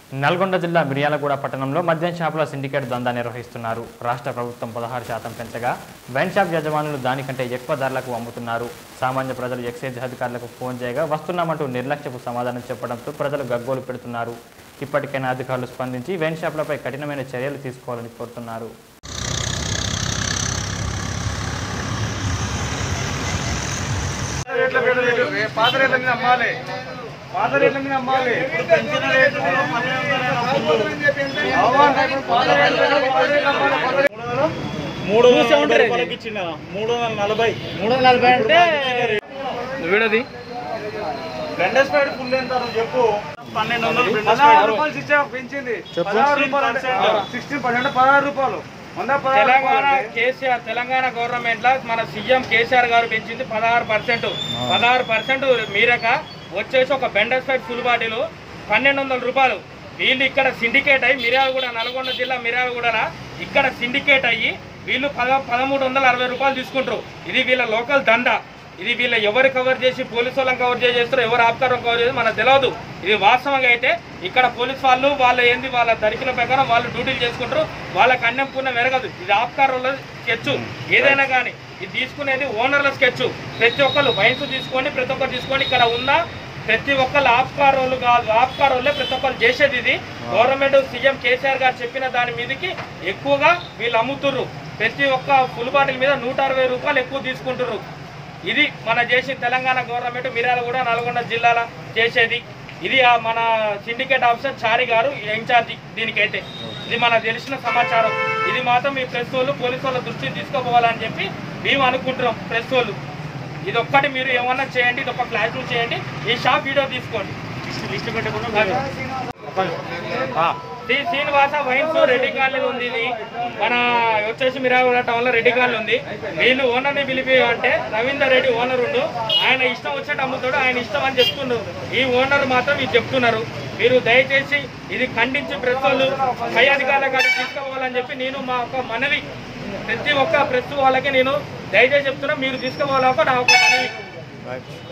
నల్గొండ జిల్లా మిర్యాలగూడ పట్టణంలో మద్యం షాపుల సిండికేట్ దందా నిర్వహిస్తున్నారు రాష్ట్ర ప్రభుత్వం పదహారు శాతం పెంచగా వైన్ షాప్ యజమానులు దానికంటే ఎక్కువ ధరలకు అమ్ముతున్నారు సామాన్య ప్రజలు ఎక్సైజ్ అధికారులకు ఫోన్ చేయగా వస్తున్నామంటూ నిర్లక్ష్యపు సమాధానం చెప్పడంతో ప్రజలు గగ్గోలు పెడుతున్నారు ఇప్పటికైనా అధికారులు స్పందించి వైన్ షాపులపై కఠినమైన చర్యలు తీసుకోవాలని కోరుతున్నారు రేట్ల మీద రేట్లు రే- పాత రేట్ల మీద అమ్మాలి పాత రేట్ల మీద అమ్మాలి ఇప్పుడు పెంచిన రేట్లు అవునా? ఇప్పుడు పాత రేట్ల మీద పాత రేట్లు అమ్మాలి, పాత రేట్లు. మూడు వందల నలభై రూపాయలకి ఇచ్చిన మూడు వందల నలభై మూడు వందల నలభై అంటే వీడది బ్లెండర్ స్పైడ్ ఫుల్ ఎంత నువ్వు చెప్పు పన్నెండు వందలు బ్లెండర్ పదహారు స్పైడ్ రూపాయలు ఇచ్చా పెంచింది పదహారు రూపాయలు అంటే సిక్స్టీన్ పర్సెంట్ అంటే పదహారు రూపాయలు వంద పదహారు తెలంగాణ రూపాయలు అంటే కేసీఆర్ తెలంగాణ గవర్నమెంట్ లో మన సీఎం కేసీఆర్ గారు పెంచింది పదహారు పర్సెంట్ పదహారు పర్సెంట్ మీరక వచ్చేసి ఒక బెండర్ సైడ్ ఫుల్ బాటిల్ పన్నెండు వందల రూపాయలు వీళ్ళు ఇక్కడ సిండికేట్ అయ్యి మిర్యాలగూడ నల్గొండ జిల్లా మిర్యాలగూడ ఇక్కడ సిండికేట్ అయ్యి వీళ్ళు పద పదమూడు వందల అరవై రూపాయలు తీసుకుంటారు ఇది వీళ్ళ లోకల్ దండ ఇది వీళ్ళ ఎవరు కవర్ చేసి పోలీసు వాళ్ళని కవర్ చేస్తారు ఎవరు ఆపుతారో కవర్ చేసి మనకు తెలియదు ఇది వాస్తవంగా అయితే ఇక్కడ పోలీస్ వాళ్ళు వాళ్ళ ఏంది వాళ్ళ దరికిన ప్రకారం వాళ్ళు డ్యూటీలు చేసుకుంటారు వాళ్ళకి అన్నం పుణ్యం మెరగదు ఇది ఆప్కారంలో స్కెచ్ ఏదైనా కానీ ఇది తీసుకునేది ఓనర్ల స్కెచ్ ప్రతి ఒక్కరు వయసు తీసుకోండి ప్రతి ఒక్కరు తీసుకోండి ఇక్కడ ఉన్న ప్రతి ఒక్కరు ఆప్కారోళ్ళు కాదు ఆప్కారోళ్ళే ప్రతి ఒక్కరు చేసేది ఇది గవర్నమెంట్ సీఎం కేసీఆర్ గారు చెప్పిన దాని మీదకి ఎక్కువగా వీళ్ళు అమ్ముతుర్రు ప్రతి ఒక్క ఫుల్ బాటిల్ మీద నూట అరవై రూపాయలు ఎక్కువ తీసుకుంటుర్రు ఇది మన చేసి తెలంగాణ గవర్నమెంట్ మిర్యాల కూడా నల్గొండ జిల్లాల చేసేది ఇది ఆ మన సిండికేట్ ఆఫీసర్ చారి గారు ఇన్ఛార్జి దీనికైతే ఇది మనకు తెలిసిన సమాచారం ఇది మాత్రం మీ ప్రెస్ వాళ్ళు పోలీసు వాళ్ళ దృష్టికి తీసుకోపోవాలని చెప్పి మేము అనుకుంటున్నాం ప్రెస్ వాళ్ళు ఇది ఒక్కటి మీరు ఏమన్నా చేయండి ఇది ఒక ఫ్లాష్ చేయండి ఈ షాప్ వీడియో తీసుకోండి లిస్ట్ పెట్టకుండా శ్రీ శ్రీనివాస వైన్స్ రెడ్డి కాలనీ ఉంది ఇది మన వచ్చేసి మిరాగూడ టౌన్ లో రెడ్డి కాలనీ ఉంది వీళ్ళు ఓనర్ని పిలిపి అంటే రవీందర్ రెడ్డి ఓనర్ ఉండు ఆయన ఇష్టం వచ్చినట్టు అమ్ముతాడు ఆయన ఇష్టం అని చెప్తున్నారు ఈ ఓనర్ మాత్రం ఇది చెప్తున్నారు మీరు దయచేసి ఇది ఖండించి ప్రెస్ వాళ్ళు పై అధికారుల కాడికి తీసుకోవాలని చెప్పి నేను మా ఒక మనవి ప్రతి ఒక్క ప్రెస్ వాళ్ళకి నేను దయచేసి చెప్తున్నా మీరు తీసుకోవాలని ఒక నా ఒక మనవి